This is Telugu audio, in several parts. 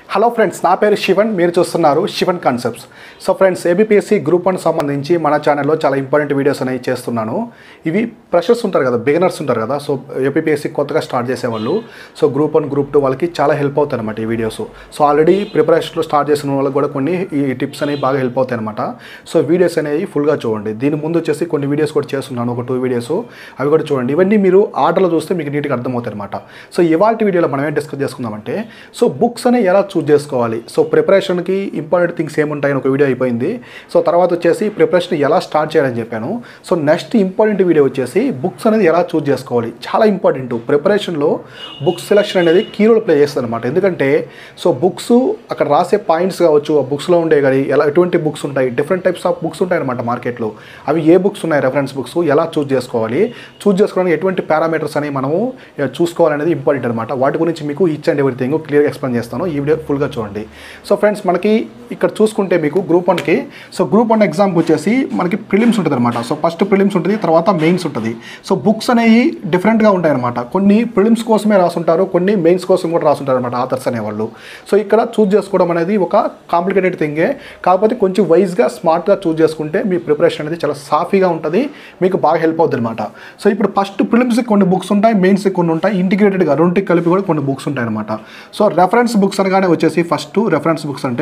హలో ఫ్రెండ్స్ నా పేరు శివన్ మీరు చూస్తున్నారు Shivan concepts so friends APPSC group one సంబంధించి మన ఛానల్లో చాలా ఇంపార్టెంట్ వీడియోస్ అనేవి చేస్తున్నాను ఇవి ప్రెషర్స్ ఉంటారు కదా బిగినర్స్ ఉంటారు కదా సో ఏపీఎస్సి కొత్తగా స్టార్ట్ చేసేవాళ్ళు so group one group two వాళ్ళకి చాలా హెల్ప్ అవుతాయి అనమాట ఈ వీడియోస్ సో ఆల్రెడీ ప్రిపరేషన్లో స్టార్ట్ చేసిన వాళ్ళకి కూడా కొన్ని ఈ టిప్స్ అనేవి బాగా హెల్ప్ అవుతాయి అనమాట సో వీడియోస్ అనేవి ఫుల్గా చూడండి దీని ముందు వచ్చేసి కొన్ని వీడియోస్ కూడా చేస్తున్నాను ఒక టూ వీడియోస్ అవి కూడా చూడండి ఇవన్నీ మీరు ఆర్డర్లో చూస్తే మీకు నీట్గా అర్థమవుతాయి అనమాట సో ఇవాళ వీడియోలో మనం ఏం డిస్కస్ చేసుకుందామంటే సో బుక్స్ అనేవి ఎలా చూస్ చేసుకోవాలి సో ప్రిపరేషన్కి ఇంపార్టెంట్ థింగ్స్ ఏముంటాయని ఒక వీడియో అయిపోయింది సో తర్వాత వచ్చేసి ప్రిపరేషన్ ఎలా స్టార్ట్ చేయాలని చెప్పాను సో నెక్స్ట్ ఇంపార్టెంట్ వీడియో వచ్చేసి బుక్స్ అనేది ఎలా చూస్ చేసుకోవాలి చాలా ఇంపార్టెంట్ ప్రిపరేషన్లో బుక్ సెలెక్షన్ అనేది కీ రోల్ ప్లే చేస్తుంది అనమాట ఎందుకంటే సో బుక్స్ అక్కడ రాసే పాయింట్స్ కావచ్చు ఆ బుక్స్లో ఉండే కానీ ఎలా ఎటువంటి బుక్స్ ఉంటాయి డిఫరెంట్ టైప్స్ ఆఫ్ బుక్స్ ఉంటాయి అనమాట మార్కెట్లో అవి ఏ బుక్స్ ఉన్నాయి రెఫరెన్స్ బుక్స్ ఎలా చూస్ చేసుకోవాలి చూస్ చేసుకోవడానికి ఎటువంటి పారామీటర్స్ అని మనము ఏ, చూసుకోవాలనేది ఇంపార్టెంట్ అనమాట వాటి గురించి మీకు ఈచ్ అండ్ ఎవ్రీథింగ్ క్లియర్గా ఎక్స్ప్లెయిన్ చేస్తాను ఈ వీడియో ఫుల్గా చూడండి సో ఫ్రెండ్స్ మనకి ఇక్కడ చూసుకుంటే మీకు గ్రూప్ వన్కి సో గ్రూప్ వన్ ఎగ్జామ్కి వచ్చేసి మనకి ప్రిలిమ్స్ ఉంటుంది అనమాట సో ఫస్ట్ ప్రిలిమ్స్ ఉంటుంది తర్వాత మెయిన్స్ ఉంటుంది సో బుక్స్ అనేవి డిఫరెంట్గా ఉంటాయి అనమాట కొన్ని ప్రిలిమ్స్ కోసమే రాసుంటారు కొన్ని మెయిన్స్ కోసం కూడా రాసుంటారు అనమాట ఆథర్స్ అనేవాళ్ళు సో ఇక్కడ చూస్ చేసుకోవడం అనేది ఒక కాంప్లికేటెడ్ థింగే కాకపోతే కొంచెం వైజ్గా స్మార్ట్గా చూస్ చేసుకుంటే మీ ప్రిపరేషన్ అనేది చాలా సాఫీగా ఉంటుంది మీకు బాగా హెల్ప్ అవుతుంది అనమాట సో ఇప్పుడు ఫస్ట్ ప్రిలిమ్స్కి కొన్ని బుక్స్ ఉంటాయి మెయిన్స్కి కొన్ని ఉంటాయి ఇంటిగ్రేటెడ్గా రెండుకి కలిపి కూడా కొన్ని బుక్స్ ఉంటాయి అనమాట సో రెఫరెన్స్ బుక్స్ అనగానే వచ్చేసి ఫస్ట్ రెఫరెన్స్ బుక్స్ అంటే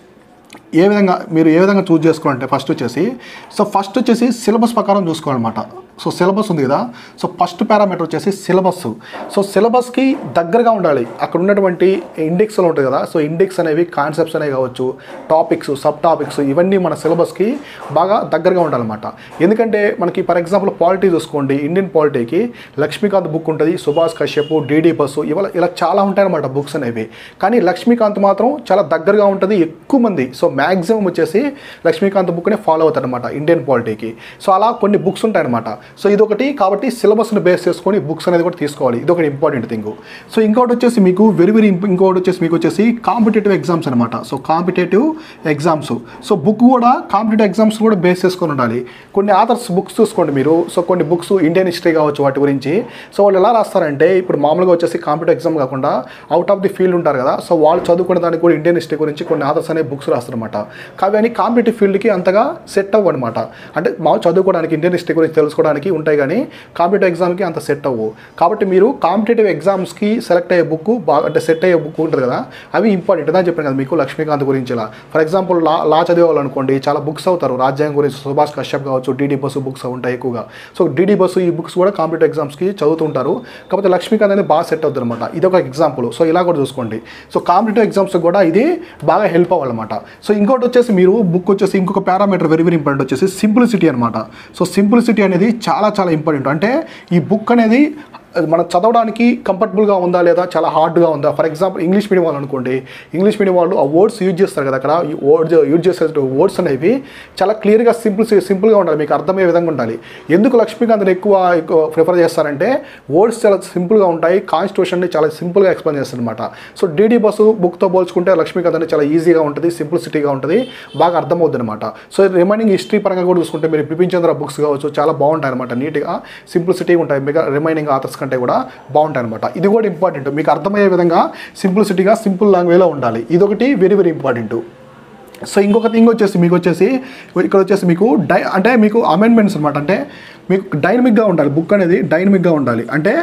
ఏ విధంగా మీరు ఏ విధంగా చూస్ చేసుకోవాలంటే ఫస్ట్ వచ్చేసి సో ఫస్ట్ వచ్చేసి సిలబస్ ప్రకారం చూసుకోవాలన్నమాట సో సిలబస్ ఉంది కదా సో ఫస్ట్ పారామీటర్ వచ్చేసి సిలబస్ సో సిలబస్కి దగ్గరగా ఉండాలి అక్కడ ఉన్నటువంటి ఇండెక్స్లో ఉంటుంది కదా సో ఇండెక్స్ అనేవి కాన్సెప్ట్స్ అనేవి కావచ్చు టాపిక్స్ సబ్ టాపిక్స్ ఇవన్నీ మన సిలబస్కి బాగా దగ్గరగా ఉండాలన్నమాట ఎందుకంటే మనకి ఫర్ ఎగ్జాంపుల్ పాలిటీ చూసుకోండి ఇండియన్ పాలిటీకి లక్ష్మీకాంత్ బుక్ ఉంటుంది సుభాష్ కశ్యప్ డిడి బస్సు ఇవాళ ఇలా చాలా ఉంటాయన్నమాట బుక్స్ అనేవి కానీ లక్ష్మీకాంత్ మాత్రం చాలా దగ్గరగా ఉంటుంది ఎక్కువ మంది సో మ్యాక్సిమం వచ్చేసి లక్ష్మీకాంత్ బుక్నే ఫాలో అవుతారు అనమాట ఇండియన్ పాలిటీకి సో అలా కొన్ని బుక్స్ ఉంటాయన్నమాట సో ఇదొకటి కాబట్టి సిలబస్ని బేస్ చేసుకొని బుక్స్ అనేది కూడా తీసుకోవాలి ఇది ఒకటి ఇంపార్టెంట్ థింగ్ సో ఇంకోటి వచ్చేసి మీకు వెరీ వెరీ ఇంకోటి వచ్చేసి మీకు వచ్చేసి కాంపిటేటివ్ ఎగ్జామ్స్ అనమాట so competitive exams so book కూడా కాంపిటేటివ్ ఎగ్జామ్స్ కూడా బేస్ చేసుకొని ఉండాలి కొన్ని ఆథర్స్ బుక్స్ చూసుకోండి మీరు సో కొన్ని బుక్స్ ఇండియన్ హిస్టరీ కావచ్చు వాటి గురించి సో వాళ్ళు ఎలా రాస్తారంటే ఇప్పుడు మామూలుగా వచ్చేసి కాంపిటేటివ్ ఎగ్జామ్ కాకుండా అవుట్ ఆఫ్ ది ఫీల్డ్ ఉంటారు కదా సో వాళ్ళు చదువుకునే దానికి కూడా ఇండియన్ హిస్టరీ గురించి కొన్ని ఆథర్స్ అనే బుక్స్ రాస్తారనమాట కానీ అని కాంపిటేటివ్ ఫీల్డ్కి అంతగా సెట్ అవ్వు అనమాట అంటే మామూలు చదువుకోవడానికి ఇండియన్ హిస్టరీ గురించి తెలుసుకోవడానికి ఉంటాయి కానీ కాంపిటేటివ్ ఎగ్జామ్కి అంత సెట్ అవ్వు కాబట్టి మీరు కాంపిటేటివ్ ఎగ్జామ్స్కి సెలెక్ట్ అయ్యే బుక్ బాగా అంటే సెట్ అయ్యే బుక్ ఉంటుంది కదా అవి ఇంపార్టెంట్ అని చెప్పాను కదా మీకు లక్ష్మీకాంత్ గురించి ఇలా ఫర్ ఎగ్జాంపుల్ లా లా చదివేవాళ్ళనుకోండి చాలా బుక్స్ అవుతారు రాజ్యాంగం గురించి సుభాష్ కశ్యప్ కావచ్చు డిడి బస్సు బుక్స్ ఉంటాయి ఎక్కువగా సో డిడి బస్సు ఈ బుక్స్ కూడా కాంపిటేటివ్ ఎగ్జామ్స్కి చదువుతుంటారు కాకపోతే లక్ష్మీకాంత్ అనేది బాగా సెట్ అవుతుంది అనమాట ఇది ఒక ఎగ్జాంపుల్ సో ఇలా కూడా చూసుకోండి సో కాంపిటేటివ్ ఎగ్జామ్స్ కూడా ఇది బాగా హెల్ప్ అవ్వాలన్నమాట సో ఇంకోటి వచ్చేసి మీరు బుక్ వచ్చేసి ఇంకొక పారామీటర్ వెరీ వెరీ ఇంపార్టెంట్ వచ్చేసి సింప్లిసిటీ అనమాట సో సింప్లిసిటీ అనేది చాలా చాలా ఇంపార్టెంట్ అంటే ఈ బుక్ అనేది అది మనం చదవడానికి కంఫర్టబుల్గా ఉందా లేదా చాలా హార్డ్గా ఉందా ఫర్ ఎగ్జాంపుల్ ఇంగ్లీష్ మీడియం వాళ్ళు అనుకోండి ఇంగ్లీష్ మీడియం వాళ్ళు ఆ వర్డ్స్ యూజ్ చేస్తారు కదా అక్కడ ఈ వర్డ్స్ యూజ్ చేసే వర్డ్స్ అనేవి చాలా క్లియర్గా సింపుల్ సింపుల్గా ఉండాలి మీకు అర్థమయ్యే విధంగా ఉండాలి ఎందుకు లక్ష్మీకాంత్ని ఎక్కువ ఎక్కువ ప్రిఫర్ చేస్తారంటే వర్డ్స్ చాలా సింపుల్గా ఉంటాయి కాన్స్టిట్యూషన్ని చాలా సింపుల్గా ఎక్స్ప్లెయిన్ చేస్తారు అనమాట సో డీడీ బస్సు బుక్తో పోల్చుకుంటే లక్ష్మీకాంత్ అనేది చాలా ఈజీగా ఉంటుంది సింప్లిసిటీగా ఉంటుంది బాగా అర్థమవుతుంది అనమాట సో రిమైనింగ్ హిస్టరీ పరంగా కూడా చూసుకుంటే మీరు బిపిన్ చంద్ర బుక్స్ కావచ్చు చాలా బాగుంటాయి అనమాట నీట్గా సింప్లిసిటీ ఉంటాయి మిగతా రిమైనింగ్ ఆథర్స్ కంటే కూడా బాగుంటాయి అనమాట ఇది కూడా ఇంపార్టెంట్ మీకు అర్థమయ్యే విధంగా సింప్లిసిటీగా సింపుల్ లాంగ్వేజ్లో ఉండాలి ఇదొకటి వెరీ వెరీ ఇంపార్టెంట్ సో ఇంకొక థింగ్ వచ్చేసి మీకు వచ్చేసి ఇక్కడ వచ్చేసి మీకు డై అంటే మీకు అమెండ్మెంట్స్ అనమాట అంటే మీకు డైనమిక్గా ఉండాలి బుక్ అనేది డైనమిక్గా ఉండాలి అంటే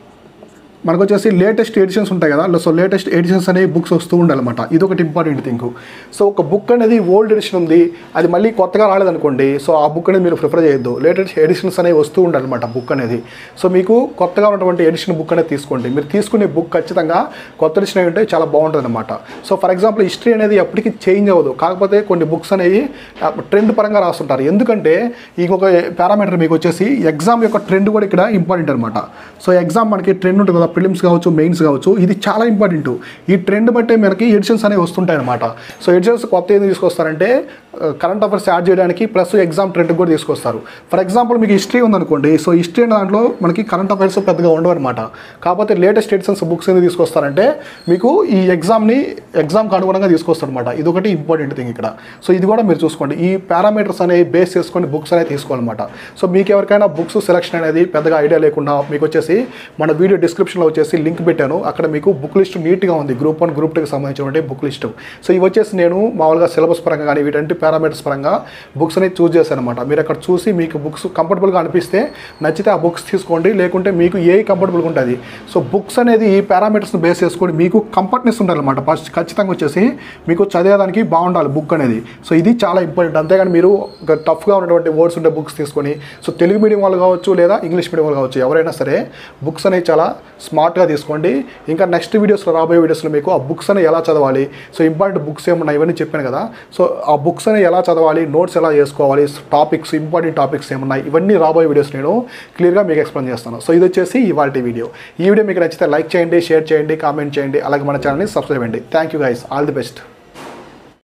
మనకు వచ్చేసి లేటెస్ట్ ఎడిషన్స్ ఉంటాయి కదా సో లేటెస్ట్ ఎడిషన్స్ అనేవి బుక్స్ వస్తూ ఉండాలన్నమాట ఇది ఒకటి ఇంపార్టెంట్ థింగ్ సో ఒక బుక్ అనేది ఓల్డ్ ఎడిషన్ ఉంది అది మళ్ళీ కొత్తగా రాలేదనుకోండి సో ఆ బుక్ అనేది మీరు ప్రిఫర్ చేయొద్దు లేటెస్ట్ ఎడిషన్స్ అనేవి వస్తూ ఉండాలన్నమాట బుక్ అనేది సో మీకు కొత్తగా ఉన్నటువంటి ఎడిషన్ బుక్ అనేది తీసుకోండి మీరు తీసుకునే బుక్ ఖచ్చితంగా కొత్త ఎడిషన్ అయి ఉంటే చాలా బాగుంటుంది అనమాట సో ఫర్ ఎగ్జాంపుల్ హిస్టరీ అనేది ఎప్పటికీ చేంజ్ అవ్వదు కాకపోతే కొన్ని బుక్స్ అనేవి ట్రెండ్ పరంగా రాస్తుంటారు ఎందుకంటే ఇంకొక పారామీటర్ మీకు వచ్చేసి ఎగ్జామ్ యొక్క ట్రెండ్ కూడా ఇక్కడ ఇంపార్టెంట్ అనమాట సో ఎగ్జామ్ మనకి ట్రెండ్ ఉంటుంది కదా ప్రిలిమ్స్ కావచ్చు మెయిన్స్ కావచ్చు ఇది చాలా ఇంపార్టెంట్ ఈ ట్రెండ్ బట్టే మనకి ఎడిషన్స్ అనేవి వస్తుంటాయి అనమాట సో ఎడిషన్స్ కొత్త ఏది తీసుకొస్తారంటే కరెంట్ అఫైర్స్ యాడ్ చేయడానికి ప్లస్ ఎగ్జామ్ ట్రెండ్ కూడా తీసుకొస్తారు ఫర్ ఎగ్జాంపుల్ మీకు హిస్టరీ ఉందనుకోండి సో హిస్టరీ దాంట్లో మనకి కరెంట్ అఫైర్స్ పెద్దగా ఉండవు అనమాట కాకపోతే లేటెస్ట్ ఎడిషన్స్ బుక్స్ ఎందుకు తీసుకొస్తారంటే మీకు ఈ ఎగ్జామ్ని ఎగ్జామ్కి అనుగుణంగా తీసుకొస్తారు అనమాట ఇది ఒకటి ఇంపార్టెంట్ థింగ్ ఇక్కడ సో ఇది కూడా మీరు చూసుకోండి ఈ పారామీటర్స్ అనేవి బేస్ చేసుకొని బుక్స్ అనేవి తీసుకోవాలన్నమాట సో మీకు ఎవరికైనా బుక్స్ సెలెక్షన్ అనేది పెద్దగా ఐడియా లేకుండా మీకు వచ్చేసి మన వీడియో డిస్క్రిప్షన్లో డిస్క్రిప్షన్లో వచ్చేసి లింక్ పెట్టాను అక్కడ మీకు బుక్ లిస్ట్ నీట్గా ఉంది గ్రూప్ వన్ గ్రూప్ టూకి సంబంధించినటువంటి బుక్ లిస్ట్ సో ఇవి వచ్చేసి నేను మామూలుగా సిలబస్ పరంగా కానీ వీటంటి పారామీటర్స్ పరంగా బుక్స్ అనేది చూస్ చేశాను అనమాట మీరు అక్కడ చూసి మీకు బుక్స్ కంఫర్టబుల్గా అనిపిస్తే నచ్చితే ఆ బుక్స్ తీసుకోండి లేకుంటే మీకు ఏ కంఫర్టబుల్గా ఉంటుంది సో బుక్స్ అనేది ఈ పారామీటర్స్ని బేస్ చేసుకొని మీకు కంఫర్ట్నెస్ ఉండాలన్నమాట ఫస్ట్ ఖచ్చితంగా వచ్చేసి మీకు చదివేదానికి బాగుండాలి బుక్ అనేది సో ఇది చాలా ఇంపార్టెంట్ అంతేగాని మీరు ఒక టఫ్గా ఉన్నటువంటి వర్డ్స్ ఉండే బుక్స్ తీసుకొని సో తెలుగు మీడియం వాళ్ళు కావచ్చు లేదా ఇంగ్లీష్ మీడియం వాళ్ళు కావచ్చు ఎవరైనా సరే బుక్స్ అనేవి చాలా స్మార్ట్గా తీసుకోండి ఇంకా నెక్స్ట్ వీడియోస్లో రాబోయే వీడియోస్లో మీకు ఆ బుక్స్ అనేవి ఎలా చదవాలి సో ఇంపార్టెంట్ బుక్స్ ఏమున్నాయి ఇవన్నీ చెప్పాను కదా సో ఆ బుక్స్ అనేవి ఎలా చదవాలి నోట్స్ ఎలా చేసుకోవాలి టాపిక్స్ ఇంపార్టెంట్ టాపిక్స్ ఏమున్నాయి ఇవన్నీ రాబోయే వీడియోస్ నేను క్లియర్గా మీకు ఎక్స్ప్లెయిన్ చేస్తాను సో ఇది వచ్చేసి ఇవాళ వీడియో ఈ వీడియో మీకు నచ్చితే లైక్ చేయండి షేర్ చేయండి కామెంట్ చేయండి అలాగే మన ఛానల్ని సబ్స్క్రైబ్ చేయండి thank you guys all the best